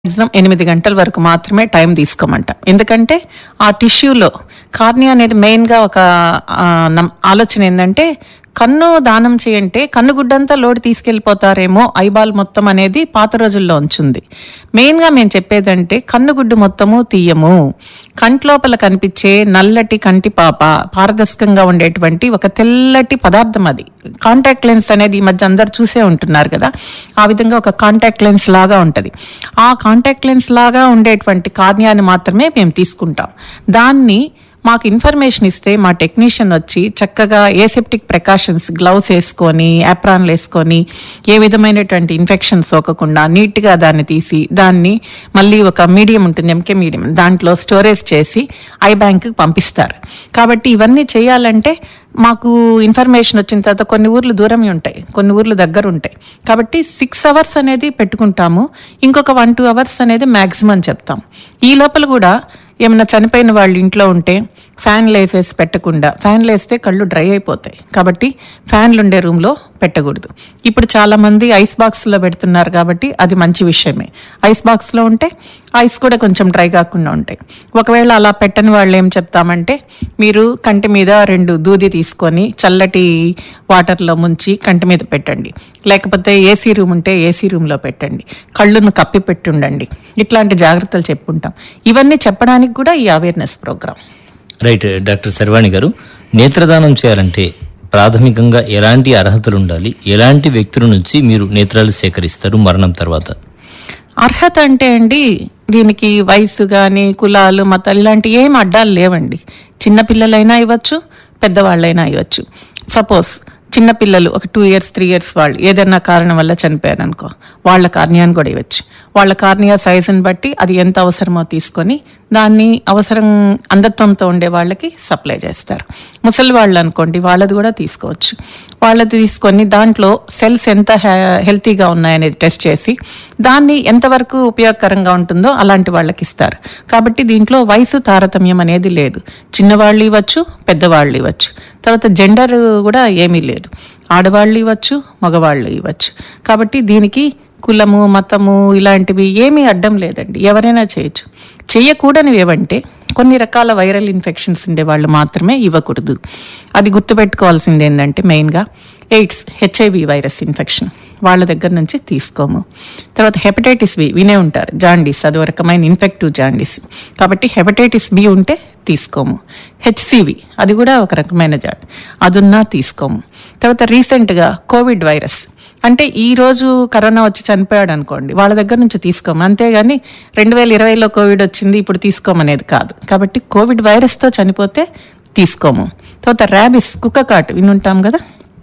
Maximum ఎనిమిది గంటల వరకు మాత్రమే టైం తీసుకోమంటాం ఎందుకంటే ఆ టిష్యూలో కార్నియా అనేది మెయిన్గా ఒక ఆ, నమ్- ఆలోచన ఏంటంటే కన్ను దానం చేయంటే కన్ను గుడ్డంతా లోడ్ తీసుకెళ్లిపోతారేమో ఐబాల్ మొత్తం అనేది పాత రోజుల్లో ఉంచుంది మెయిన్గా మేము చెప్పేదంటే కన్ను గుడ్డు మొత్తము తీయము కంట్లోపల కనిపించే నల్లటి కంటి పాప పారదర్శకంగా ఉండేటువంటి ఒక తెల్లటి పదార్థం అది కాంటాక్ట్ లెన్స్ అనేది ఈ మధ్య అందరు చూసే ఉంటున్నారు కదా ఆ విధంగా ఒక కాంటాక్ట్ లెన్స్ లాగా ఉంటది ఆ కాంటాక్ట్ లెన్స్ లాగా ఉండేటువంటి కార్నియాని మాత్రమే మేము తీసుకుంటాం దాన్ని మాకు ఇన్ఫర్మేషన్ ఇస్తే మా టెక్నీషియన్ వచ్చి చక్కగా ఏసెప్టిక్ ప్రికాషన్స్ గ్లౌస్ వేసుకొని యాప్రాన్లు వేసుకొని ఏ విధమైనటువంటి ఇన్ఫెక్షన్ సోకకుండా నీట్గా దాన్ని తీసి దాన్ని మళ్ళీ ఒక మీడియం ఉంటుంది ఎంకే మీడియం దాంట్లో స్టోరేజ్ చేసి ఐ బ్యాంక్కి పంపిస్తారు కాబట్టి ఇవన్నీ చేయాలంటే మాకు ఇన్ఫర్మేషన్ వచ్చిన తర్వాత కొన్ని ఊర్లు దూరం ఉంటాయి కొన్ని ఊర్లు దగ్గర ఉంటాయి కాబట్టి సిక్స్ అవర్స్ అనేది పెట్టుకుంటాము ఇంకొక వన్ టూ అవర్స్ అనేది మ్యాక్సిమం చెప్తాం ఈ లోపల కూడా ఏమైనా చనిపోయిన వాళ్ళు ఇంట్లో ఉంటే ఫ్యాన్లు వేసేసి పెట్టకుండా ఫ్యాన్లు వేస్తే కళ్ళు డ్రై అయిపోతాయి కాబట్టి ఫ్యాన్లు ఉండే రూమ్లో పెట్టకూడదు ఇప్పుడు చాలా మంది ఐస్ బాక్స్లో పెడుతున్నారు కాబట్టి అది మంచి విషయమే ఐస్ బాక్స్లో ఉంటే ఐస్ కూడా కొంచెం డ్రై కాకుండా ఉంటాయి ఒకవేళ అలా పెట్టని వాళ్ళు ఏం చెప్తామంటే మీరు కంటి మీద రెండు దూది తీసుకొని చల్లటి వాటర్లో ముంచి కంటి మీద పెట్టండి లేకపోతే ఏసీ రూమ్ ఉంటే ఏసీ రూమ్లో పెట్టండి కళ్ళును కప్పి పెట్టుండండి ఇట్లాంటి జాగ్రత్తలు చెప్పుకుంటాం ఇవన్నీ చెప్పడానికి కూడా ఈ awareness program right doctor Sharvani గారు నేత్రదానం చేయాలంటే ప్రాథమికంగా ఎలాంటి అర్హతలు ఉండాలి ఎలాంటి వ్యక్తుల నుంచి మీరు నేత్రాలు సేకరిస్తారు మరణం తర్వాత అర్హత అంటే అండి దీనికి వయసు కానీ కులాలు మతాలు ఇలాంటి ఏం అడ్డాలు లేవండి చిన్నపిల్లలైనా ఇవ్వచ్చు పెద్దవాళ్ళైనా ఇవ్వచ్చు సపోజ్ చిన్నపిల్లలు ఒక టూ ఇయర్స్ త్రీ ఇయర్స్ వాళ్ళు ఏదైనా కారణం వల్ల చనిపోయారు అనుకో వాళ్ళ కార్నియాన్ని కూడా ఇవ్వచ్చు వాళ్ళ కార్నియా సైజుని బట్టి అది ఎంత అవసరమో తీసుకొని దాన్ని అవసరం అంధత్వంతో ఉండే వాళ్ళకి సప్లై చేస్తారు ముసలి వాళ్ళు అనుకోండి వాళ్ళది కూడా తీసుకోవచ్చు వాళ్ళది తీసుకొని దాంట్లో సెల్స్ ఎంత హె- హెల్తీగా ఉన్నాయనేది టెస్ట్ చేసి దాన్ని ఎంతవరకు ఉపయోగకరంగా ఉంటుందో అలాంటి వాళ్ళకి ఇస్తారు కాబట్టి దీంట్లో వయసు తారతమ్యం అనేది లేదు చిన్నవాళ్ళు ఇవ్వచ్చు పెద్దవాళ్ళు ఇవ్వచ్చు తర్వాత జెండర్ కూడా ఏమీ లేదు ఆడవాళ్ళు ఇవ్వచ్చు మగవాళ్ళు ఇవ్వచ్చు కాబట్టి దీనికి కులము మతము ఇలాంటివి ఏమీ అడ్డం లేదండి ఎవరైనా చేయొచ్చు చేయకూడనివి ఏవంటే కొన్ని రకాల వైరల్ ఇన్ఫెక్షన్స్ ఉండే వాళ్ళు మాత్రమే ఇవ్వకూడదు అది గుర్తుపెట్టుకోవాల్సింది ఏంటంటే మెయిన్గా ఎయిడ్స్ హెచ్ఐవి వైరస్ ఇన్ఫెక్షన్ వాళ్ళ దగ్గర నుంచి తీసుకోము తర్వాత హెపటైటిస్ బి వినే ఉంటారు జాండీస్ అది ఒక రకమైన ఇన్ఫెక్టివ్ జాండీస్ కాబట్టి హెపటైటిస్ బి ఉంటే తీసుకోము హెచ్సివి అది కూడా ఒక రకమైన జాడ్ అదున్నా తీసుకోము తర్వాత రీసెంట్గా కోవిడ్ వైరస్ అంటే ఈ రోజు కరోనా వచ్చి చనిపోయాడు అనుకోండి వాళ్ళ దగ్గర నుంచి తీసుకోము అంతేగాని రెండు వేల ఇరవైలో కోవిడ్ వచ్చింది ఇప్పుడు తీసుకోమనేది కాదు కాబట్టి కోవిడ్ వైరస్తో చనిపోతే తీసుకోము తర్వాత ర్యాబిస్ కుక్క కాటు వినుంటాం కదా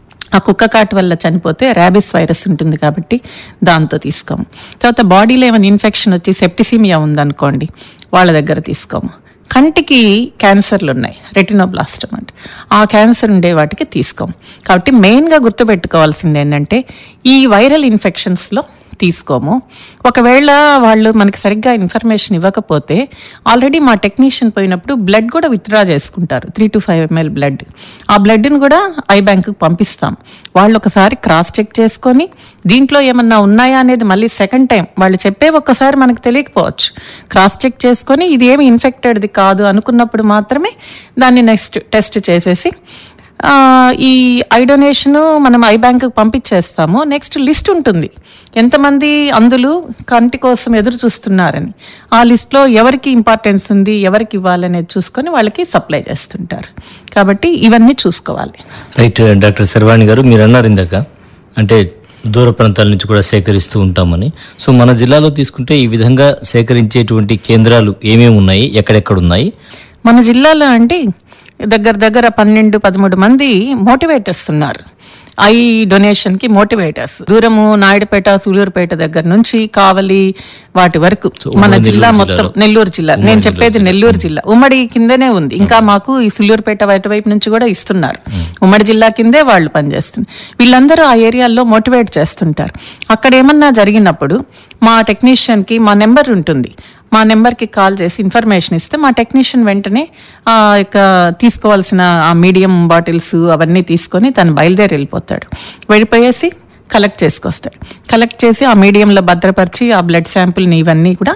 ఆ కుక్క కాటు వల్ల చనిపోతే ర్యాబిస్ వైరస్ ఉంటుంది కాబట్టి దాంతో తీసుకోము తర్వాత బాడీలో ఏమైనా ఇన్ఫెక్షన్ వచ్చి సెప్టిసిమియా ఉందనుకోండి వాళ్ళ దగ్గర తీసుకోము కంటికి క్యాన్సర్లు ఉన్నాయి రెటినోబ్లాస్టమ్ అంటే ఆ క్యాన్సర్ ఉండే వాటికి తీసుకోం కాబట్టి మెయిన్గా గుర్తుపెట్టుకోవాల్సింది ఏంటంటే ఈ వైరల్ ఇన్ఫెక్షన్స్లో తీసుకోము ఒకవేళ వాళ్ళు మనకి సరిగ్గా ఇన్ఫర్మేషన్ ఇవ్వకపోతే ఆల్రెడీ మా టెక్నీషియన్ పోయినప్పుడు బ్లడ్ కూడా విత్డ్రా చేసుకుంటారు three to five ML blood ఆ బ్లడ్ని కూడా ఐ బ్యాంకుకి పంపిస్తాం వాళ్ళు ఒకసారి క్రాస్ చెక్ చేసుకొని దీంట్లో ఏమన్నా ఉన్నాయా అనేది మళ్ళీ సెకండ్ టైం వాళ్ళు చెప్పే ఒక్కసారి మనకు తెలియకపోవచ్చు క్రాస్ చెక్ చేసుకొని ఇది ఏమి ఇన్ఫెక్టెడ్ది కాదు అనుకున్నప్పుడు మాత్రమే దాన్ని నెక్స్ట్ టెస్ట్ చేసేసి ఆ, ఈ ఐ డొనేషన్ మనం ఐ బ్యాంకుకి పంపించేస్తాము నెక్స్ట్ లిస్ట్ ఉంటుంది ఎంతమంది అందులు కంటి కోసం ఎదురు చూస్తున్నారని ఆ లిస్ట్లో ఎవరికి ఇంపార్టెన్స్ ఉంది ఎవరికి ఇవ్వాలనేది చూసుకొని వాళ్ళకి సప్లై చేస్తుంటారు కాబట్టి ఇవన్నీ చూసుకోవాలి రైట్ డాక్టర్ శర్వాణి గారు మీరు అన్నారు ఇందాక అంటే దూర ప్రాంతాల నుంచి కూడా సేకరిస్తూ ఉంటామని సో మన జిల్లాలో తీసుకుంటే ఈ విధంగా సేకరించేటువంటి కేంద్రాలు ఏమేమి ఉన్నాయి ఎక్కడెక్కడ ఉన్నాయి మన జిల్లాలో అంటే దగ్గర దగ్గర పన్నెండు పదమూడు మంది మోటివేటర్స్ ఉన్నారు ఐ డొనేషన్ కి మోటివేటర్స్ దూరము నాయుడుపేట సూలూరుపేట దగ్గర నుంచి కావలి వాటి వరకు మన ఉమ్మడి జిల్లా నెల్లూరు మొత్తం జిల్లాలో. నెల్లూరు జిల్లా నేను చెప్పేది నెల్లూరు జిల్లా ఉమ్మడి కిందనే ఉంది ఇంకా మాకు ఈ సుల్లూరుపేట వైపు వైపు నుంచి కూడా ఇస్తున్నారు ఉమ్మడి జిల్లా కిందే వాళ్ళు పనిచేస్తున్నారు వీళ్ళందరూ ఆ ఏరియాల్లో మోటివేట్ చేస్తుంటారు అక్కడ ఏమన్నా జరిగినప్పుడు మా టెక్నీషియన్ కి మా నెంబర్ ఉంటుంది మా నెంబర్కి కాల్ చేసి ఇన్ఫర్మేషన్ ఇస్తే మా టెక్నీషియన్ వెంటనే ఆ యొక్క తీసుకోవాల్సిన ఆ మీడియం బాటిల్స్ అవన్నీ తీసుకొని తను బయలుదేరి వెళ్ళిపోతాడు వెళ్ళిపోయేసి కలెక్ట్ చేసుకొస్తాడు కలెక్ట్ చేసి ఆ మీడియంలో భద్రపరిచి ఆ బ్లడ్ శాంపుల్ని ఇవన్నీ కూడా